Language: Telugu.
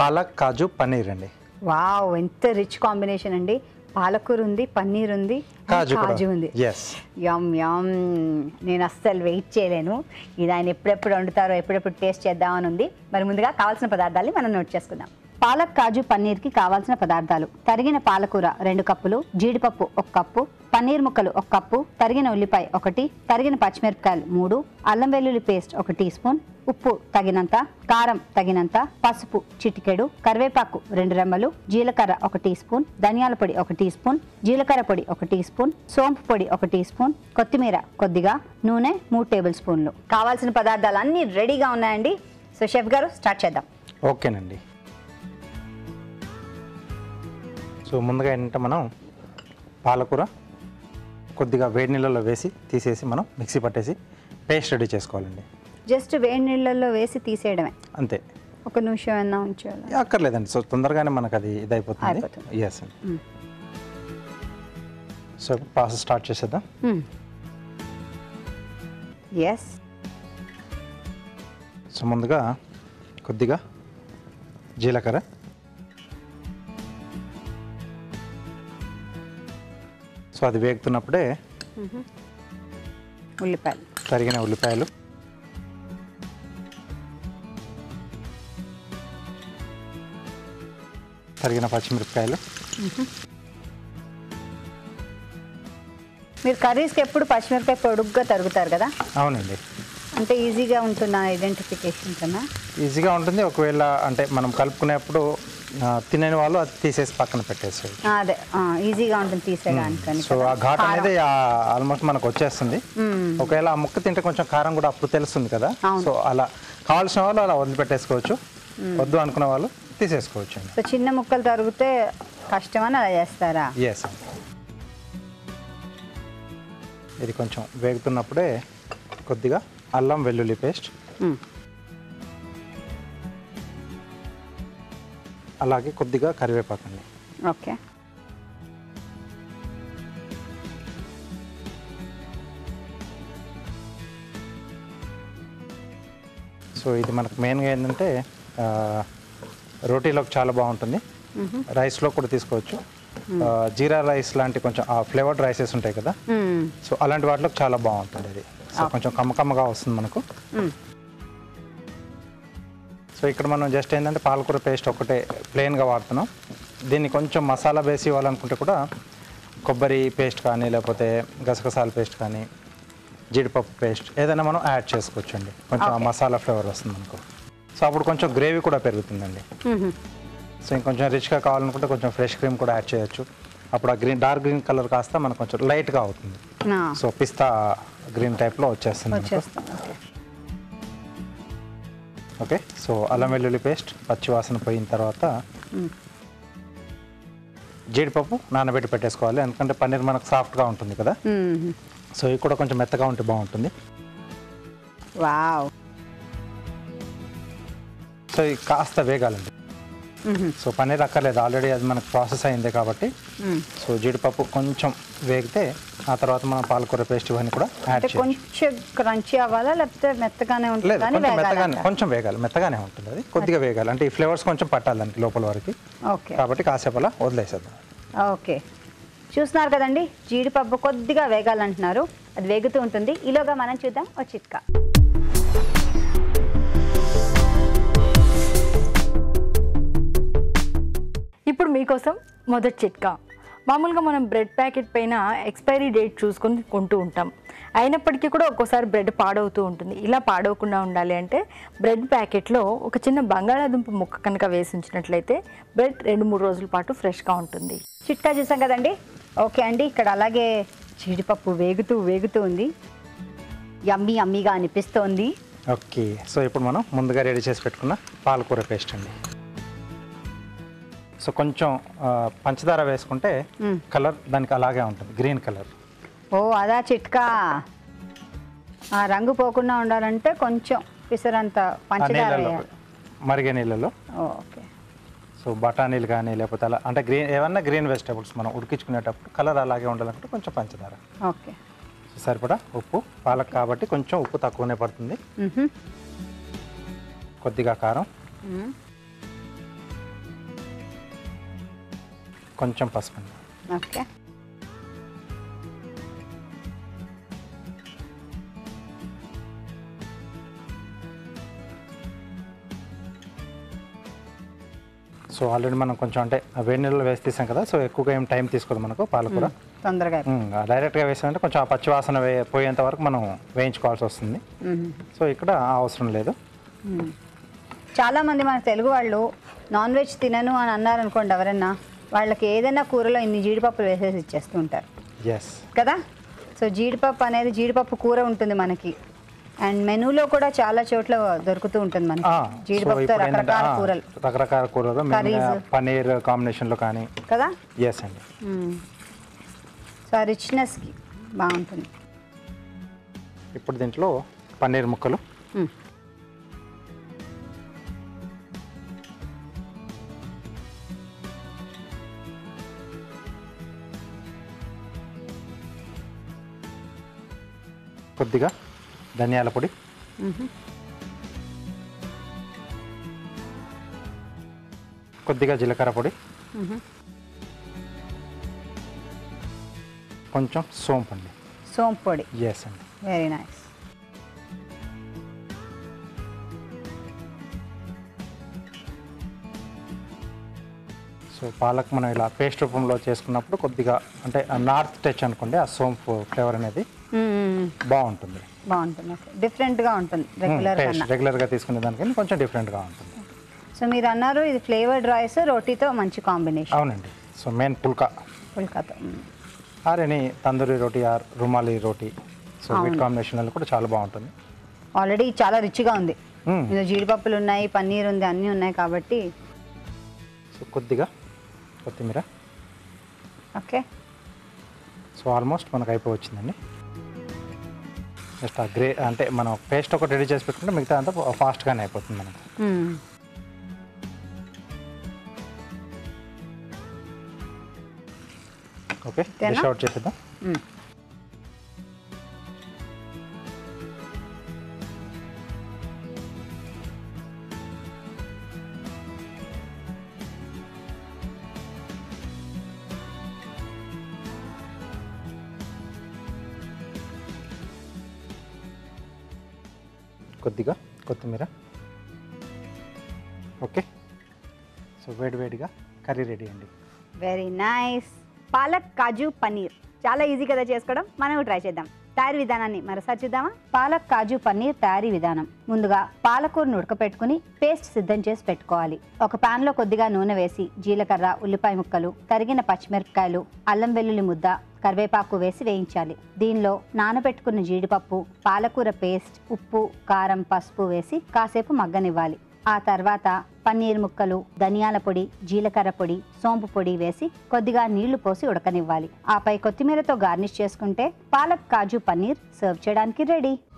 పాలక్ కాజు పన్నీర్ అండి వావ్ ఎంత రిచ్ కాంబినేషన్ అండి పాలకూర ఉంది పన్నీర్ ఉంది కాజు కూడా కాజు ఉంది ఎస్ యమ్ యమ్ నేను అస్సలు వెయిట్ చేయలేను ఇది ఆయన ఎప్పుడెప్పుడు వండుతారో ఎప్పుడెప్పుడు టేస్ట్ చేద్దామని ఉంది మరి ముందుగా కావాల్సిన పదార్థాలు మనం నోట్ చేసుకుందాం పాలక్ కాజు పన్నీర్కి కావాల్సిన పదార్థాలు తరిగిన పాలకూర రెండు కప్పులు జీడిపప్పు ఒక కప్పు పన్నీర్ ముక్కలు ఒక కప్పు తరిగిన ఉల్లిపాయ ఒకటి తరిగిన పచ్చిమిరపకాయలు మూడు అల్లం వెల్లుల్లి పేస్ట్ ఒక టీ స్పూన్ ఉప్పు తగినంత కారం తగినంత పసుపు చిటికెడు కరివేపాకు రెండు రెమ్మలు జీలకర్ర ఒక టీ స్పూన్ ధనియాల పొడి ఒక టీ స్పూన్ జీలకర్ర పొడి ఒక టీ స్పూన్ సోంపు పొడి ఒక టీ స్పూన్ కొత్తిమీర కొద్దిగా నూనె మూడు టేబుల్ స్పూన్లు కావాల్సిన పదార్థాలు అన్నీ రెడీగా ఉన్నాయండి సో షెఫ్ గారు స్టార్ట్ చేద్దాం ఓకేనండి సో ముందుగా ఏంటంటే మనం పాలకూర కొద్దిగా వేడి నీళ్ళలో వేసి తీసేసి మనం మిక్సీ పట్టేసి పేస్ట్ రెడీ చేసుకోవాలండి జస్ట్ వేడి నీళ్ళల్లో వేసి తీసేయడమే అంతే ఒక నిమిషం ఏమన్నా ఉంచాలి ఏ అక్కర్లేదండి సో తొందరగానే మనకు అది ఇదైపోతుంది అయిపోతుంది. ఎస్ అండి సో ఇప్పుడు ప్రాసెస్ స్టార్ట్ చేసేద్దాం ఎస్ సో ముందుగా కొద్దిగా జీలకర్ర సో అది వేగుతున్నప్పుడే ఉల్లిపాయలు తరిగిన ఉల్లిపాయలు తరిగిన పచ్చిమిరపకాయలు మీరు కర్రీస్కి ఎప్పుడు పచ్చిమిరపకాయ పొడుగ్గా తరుగుతారు కదా అవునండి అంటే ఈజీగా ఉంటున్న ఐడెంటిఫికేషన్ కన్నా ఈజీగా ఉంటుంది ఒకవేళ అంటే మనం కలుపుకునేప్పుడు ఆ, తినని వాళ్ళు అది తీసేసి పక్కన పెట్టేసేది ఆ, అదే ఆ, ఈజీగా ఉంటుంది తీసేయడానికి సో ఆ ఘాట్ అనేది ఆల్మోస్ట్ మనకు వచ్చేస్తుంది ఒకవేళ ఆ ముక్క తింటే కొంచెం కారం కూడా అప్పుడు తెలుస్తుంది కదా సో అలా కావాల్సిన వాళ్ళు అలా వదిలిపెట్టేసుకోవచ్చు వద్దు అనుకున్న వాళ్ళు తీసేసుకోవచ్చు అండి సో చిన్న ముక్కలు తరిగితే కష్టమని అలా చేస్తారా ఎస్ ఇది కొంచెం వేగుతున్నప్పుడే కొద్దిగా అల్లం వెల్లుల్లి పేస్ట్ మ్మ్. అలాగే కొద్దిగా కరివేపాకు అండి ఓకే సో ఇది మనకు మెయిన్గా ఏంటంటే ఆ, రోటీలోకి చాలా బాగుంటుంది రైస్లో కూడా తీసుకోవచ్చు ఆ, జీరా రైస్ లాంటి కొంచెం ఆ ఫ్లేవర్డ్ రైసెస్ ఉంటాయి కదా మ్మ్. సో అలాంటి వాటిలో చాలా బాగుంటుంది ఇది సో కొంచెం కమ్మ కమ్మగా వస్తుంది మనకు మ్మ్. సో ఇక్కడ మనం జస్ట్ ఏంటంటే పాలకూర పేస్ట్ ఒకటే ప్లెయిన్గా వాడుతున్నాం దీన్ని కొంచెం మసాలా వేసి ఇవ్వాలనుకుంటే కూడా కొబ్బరి పేస్ట్ కానీ లేకపోతే గసగసాల పేస్ట్ కానీ జీడిపప్పు పేస్ట్ ఏదైనా మనం యాడ్ చేసుకోవచ్చు అండి కొంచెం ఆ మసాలా ఫ్లేవర్ వస్తుంది మనకు సో అప్పుడు కొంచెం గ్రేవీ కూడా పెరుగుతుందండి మ్మ్. సో ఇంకొంచెం రిచ్గా కావాలనుకుంటే కొంచెం ఫ్రెష్ క్రీమ్ కూడా యాడ్ చేయొచ్చు అప్పుడు ఆ గ్రీన్ డార్క్ గ్రీన్ కలర్ కాస్త మనకు కొంచెం లైట్గా అవుతుంది ఆ, సో పిస్తా గ్రీన్ టైప్లో వచ్చేస్తుంది మనకు వచ్చేస్తాం ఓకే ఓకే సో అల్లం వెల్లుల్లి పేస్ట్ పచ్చి వాసన పోయిన తర్వాత జీడిపప్పు నానబెట్టి పెట్టేసుకోవాలి ఎందుకంటే పన్నీర్ మనకు సాఫ్ట్గా ఉంటుంది కదా మ్మ్. సో ఇది కూడా కొంచెం మెత్తగా ఉంటే బాగుంటుంది వావ్ సో ఇది కాస్త వేగాలండి మ్మ్. సో పన్నీర్ అక్కర్లేదు ఆల్రెడీ అది మనకు ప్రాసెస్ అయింది కాబట్టి మ్మ్. సో జీడిపప్పు కొంచెం వేగితే ఆ తర్వాత మనం పాలకూర పేస్ట్ ఇవన్నీ కూడా యాడ్ అంటే చేయాలి కొంచెం క్రంచీ అవ్వాలా లేకపోతే మెత్తగానే లేదు ఉంటుంది కొంచెం మెత్తగానే వేగాలంట కొంచెం వేగాలి మెత్తగానే ఉంటుంది అది కొద్దిగా వేగాలి అంటే ఈ ఫ్లేవర్స్ కొంచెం పట్టాలి దానికి లోపల వరకు ఓకే కాబట్టి కాసేపు అలా వదిలేసేద్దాం ఓకే చూస్తున్నారు కదండి జీడిపప్పు కొద్దిగా వేగాలంటున్నారు అది వేగుతూ ఉంటుంది ఈలోగా మనం చూద్దాం ఓ చిట్కా ఇప్పుడు మీకోసం మొదటి చిట్కా మామూలుగా మనం బ్రెడ్ ప్యాకెట్ పైన ఎక్స్పైరీ డేట్ చూసుకొని కొంటూ ఉంటాం అయినప్పటికీ కూడా ఒక్కోసారి బ్రెడ్ పాడవుతూ ఉంటుంది ఇలా పాడవకుండా ఉండాలి అంటే బ్రెడ్ ప్యాకెట్లో ఒక చిన్న బంగాళాదుంప ముక్క కనుక వేసి ఉంచినట్లయితే బ్రెడ్ రెండు మూడు రోజుల పాటు ఫ్రెష్గా ఉంటుంది చిట్కా చూసాం కదండి ఓకే అండి ఇక్కడ అలాగే జీడిపప్పు వేగుతూ వేగుతూ ఉంది యమ్మీ యమ్మీగా అనిపిస్తోంది ఓకే సో ఇప్పుడు మనం ముందుగా రెడీ చేసి పెట్టుకున్న పాలకూర పేస్ట్ అండి సో కొంచెం ఆ, పంచదార వేసుకుంటే కలర్ దానికి అలాగే ఉంటుంది గ్రీన్ కలర్ ఓ అదా చిట్కా ఆ రంగు పోకుండా ఉండాలంటే కొంచెం పిసరంత ఆ పంచదార నీళ్ళలో వేయాలి. మరిగే నీళ్ళలో ఓకే సో బఠానీలు కానీ లేకపోతే అలా అంటే గ్రీన్ ఏమన్నా గ్రీన్ వెజిటేబుల్స్ మనం ఉడికించుకునేటప్పుడు కలర్ అలాగే ఉండాలంటే కొంచెం పంచదార ఓకే సో సరిపడా ఉప్పు పాలక్ కాబట్టి కొంచెం ఉప్పు తక్కువనే పడుతుంది మ్హూ. కొద్దిగా కారం మ్మ్. కొంచెం పసుపు అండి ఓకే సో ఆల్రెడీ మనం కొంచెం అంటే ఆ వేడి నీళ్ళలో వేసి తీసాం కదా సో ఎక్కువగా ఏం టైం తీసుకోదు మనకు పాలకూర తొందరగా ఉమ్, ఆ డైరెక్ట్గా వేసామంటే కొంచెం ఆ పచ్చి వాసన వే పోయేంత వరకు మనం వేయించుకోవాల్సి వస్తుంది మ్మ్. సో ఇక్కడ ఆ అవసరం లేదు చాలా మంది మన తెలుగు వాళ్ళు నాన్ వెజ్ తినను అని అన్నారు అనుకోండి ఎవరన్నా వాళ్ళకి ఏదైనా కూరలో ఇన్ని జీడిపప్పులు వేసేసి ఇచ్చేస్తూ ఉంటారు ఎస్ కదా సో జీడిపప్పు అనేది జీడిపప్పు కూర ఉంటుంది మనకి అండ్ మెనూలో కూడా చాలా చోట్ల దొరుకుతూ ఉంటుంది మనకి జీడిపప్పుతో రకరకాల కూరలు రకరకాల కూరలు మెయిన్గా Curries. పన్నీర్ కాంబినేషన్లో కానీ కదా ఎస్ అండి మ్మ్. సో ఆ రిచ్నెస్కి బాగుంటుంది ఇప్పుడు దీంట్లో పన్నీర్ ముక్కలు మ్మ్. కొద్దిగా ధనియాల పొడి మ్మ్. కొద్దిగా జీలకర్ర పొడి మ్మ్. కొంచెం సోంపు అండి సోంపు పొడి ఎస్ అండి వెరీ నైస్ సో పాలక్ మనం ఇలా పేస్ట్ రూపంలో చేసుకున్నప్పుడు కొద్దిగా అంటే నార్త్ టచ్ అనుకోండి ఆ సోంపు ఫ్లేవర్ అనేది బాగుంటుంది బాగుంటుంది ఓకే డిఫరెంట్గా ఉంటుంది రెగ్యులర్ టేస్ట్ కన్నా రెగ్యులర్గా తీసుకునే దానికన్నా కొంచెం డిఫరెంట్గా ఉంటుంది సో మీరు అన్నారు ఇది ఫ్లేవర్డ్ రైస్ రోటీతో మంచి కాంబినేషన్ అవునండి సో మెయిన్ పుల్కా పుల్కాతో మ్మ్. Or any tandoori roti or rumali roti so వీటి కాంబినేషన్లో కూడా చాలా బాగుంటుంది ఆల్రెడీ చాలా రిచ్గా ఉంది మ్మ్. ఇందులో జీడిపప్పులు ఉన్నాయి పన్నీర్ ఉంది అన్నీ ఉన్నాయి కాబట్టి సో కొద్దిగా కొత్తిమీర ఓకే సో ఆల్మోస్ట్ మనకు అయిపోవచ్చిందండి జస్ట్ ఆ గ్రే అంటే మనం పేస్ట్ ఒకటి రెడీ చేసి పెట్టుకుంటే మిగతా అంతా ఫాస్ట్గానే అయిపోతుంది మనకు మ్మ్. ఓకే అంతేనా? డిష్ అవుట్ చేసేద్దాం మ్మ్. కొద్దిగా కొత్తిమీర ఓకే సో వేడి వేడిగా కర్రీ రెడీ అండి వెరీ నైస్ పాలక్ కాజు పన్నీర్ చాలా ఈజీ కదా చేసుకోవడం మనం ట్రై చేద్దాం తయారీ విధానాన్ని మరోసారి చూద్దామా పాలక్ కాజు పన్నీర్ తయారీ విధానం ముందుగా పాలకూరను ఉడకపెట్టుకుని పేస్ట్ సిద్ధం చేసి పెట్టుకోవాలి ఒక పాన్ లో కొద్దిగా నూనె వేసి జీలకర్ర ఉల్లిపాయ ముక్కలు తరిగిన పచ్చిమిరపకాయలు అల్లం వెల్లుల్లి ముద్ద కరివేపాకు వేసి వేయించాలి దీనిలో నానబెట్టుకున్న జీడిపప్పు పాలకూర పేస్ట్ ఉప్పు కారం పసుపు వేసి కాసేపు మగ్గనివ్వాలి ఆ తర్వాత పన్నీర్ ముక్కలు ధనియాల పొడి జీలకర్ర పొడి సోంపు పొడి వేసి కొద్దిగా నీళ్లు పోసి ఉడకనివ్వాలి ఆపై కొత్తిమీరతో గార్నిష్ చేసుకుంటే పాలక్ కాజు పన్నీర్ సర్వ్ చేయడానికి రెడీ